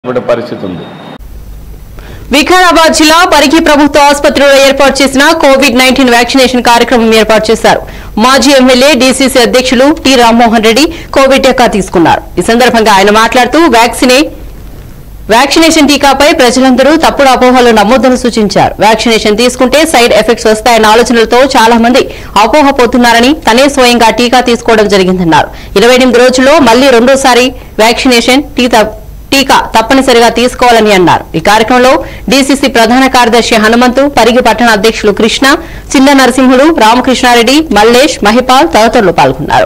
పడే పరిస్థితి ఉంది వికారాబాద్ జిల్లా పరిగి ప్రభుత్వ ఆసుపత్రిలో ఏర్పాటు చేసిన కోవిడ్ నైన్టీన్ వ్యాక్సినేషన్ కార్యక్రమం ఏర్పాటు చేశారు మాజీ ఎమ్మెల్యే డీసీసీ అధ్యక్షులు టి రామ్మోహన్ రెడ్డి కోవిడ్ టీకా తీసుకున్నారు ఈ సందర్భంగా ఆయన మాట్లాడుతూ వ్యాక్సినే వ్యాక్సినేషన్ టీకాపై ప్రజలందరూ తప్పుడు అపోహలు నమ్మొద్దని సూచించారు వ్యాక్సినేషన్ తీసుకుంటే సైడ్ ఎఫెక్ట్స్ వస్తాయన్న ఆలోచనలతో చాలా మంది అపోహపోతున్నారని తనే స్వయంగా టీకా తీసుకోవడం జరిగిందన్నారు ఇరవై ఎనిమిది రోజుల్లో మళ్లీ రెండోసారి వ్యాక్సినేషన్ టీకా టీకా తప్పనిసరిగా తీసుకోవాలని అన్నారు ఈ కార్యక్రమంలో డీసీసీ ప్రధాన కార్యదర్శి హనుమంతు పరిగి పట్టణ అధ్యక్షులు కృష్ణ చిన్న నరసింహులు రామకృష్ణారెడ్డి మల్లేష్ మహిపాల్ తదితరులు పాల్గొన్నారు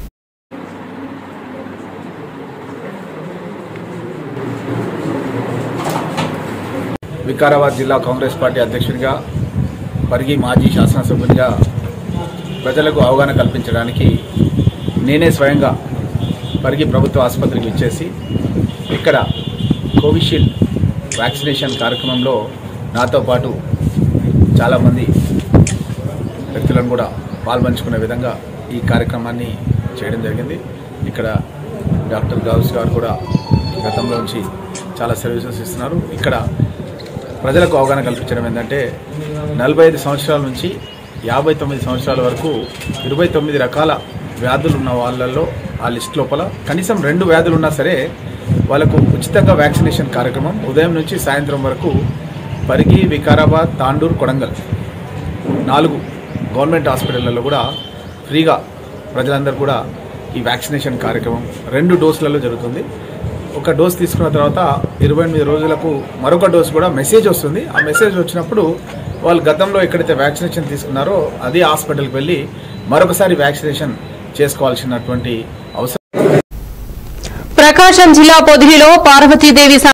వికారాబాద్ జిల్లా కాంగ్రెస్ పార్టీ అధ్యక్షుడిగా పరిగి మాజీ శాసనసభ్యునిగా ప్రజలకు అవగాహన కల్పించడానికి నేనే స్వయంగా పరిగి ప్రభుత్వ ఆసుపత్రికి ఇచ్చేసి ఇక్కడ కోవిషీల్డ్ వ్యాక్సినేషన్ కార్యక్రమంలో నాతో పాటు చాలామంది వ్యక్తులను కూడా పాల్పంచుకునే విధంగా ఈ కార్యక్రమాన్ని చేయడం జరిగింది ఇక్కడ డాక్టర్ గౌస్ గారు కూడా గతంలో నుంచి చాలా సర్వీసెస్ ఇస్తున్నారు ఇక్కడ ప్రజలకు అవగాహన కల్పించడం ఏంటంటే నలభై ఐదు సంవత్సరాల నుంచి యాభై తొమ్మిది సంవత్సరాల వరకు ఇరవై తొమ్మిది రకాల వ్యాధులు ఉన్న వాళ్ళల్లో ఆ లిస్ట్ లోపల కనీసం రెండు వ్యాధులు ఉన్నా సరే వాళ్ళకు ఉచితంగా వ్యాక్సినేషన్ కార్యక్రమం ఉదయం నుంచి సాయంత్రం వరకు పరిగి వికారాబాద్ తాండూర్ కొడంగల్ నాలుగు గవర్నమెంట్ హాస్పిటళ్లలో కూడా ఫ్రీగా ప్రజలందరూ కూడా ఈ వ్యాక్సినేషన్ కార్యక్రమం రెండు డోసులలో జరుగుతుంది ఒక డోస్ తీసుకున్న తర్వాత ఇరవై ఎనిమిది రోజులకు మరొక డోస్ కూడా మెసేజ్ వస్తుంది ఆ మెసేజ్ వచ్చినప్పుడు వాళ్ళు గతంలో ఎక్కడైతే వ్యాక్సినేషన్ తీసుకున్నారో అదే హాస్పిటల్కి వెళ్ళి మరొకసారి వ్యాక్సినేషన్ చేసుకోవాల్సినటువంటి అవసరం ప్రకాశం జిల్లా పొదిలిలో పార్వతీదేవి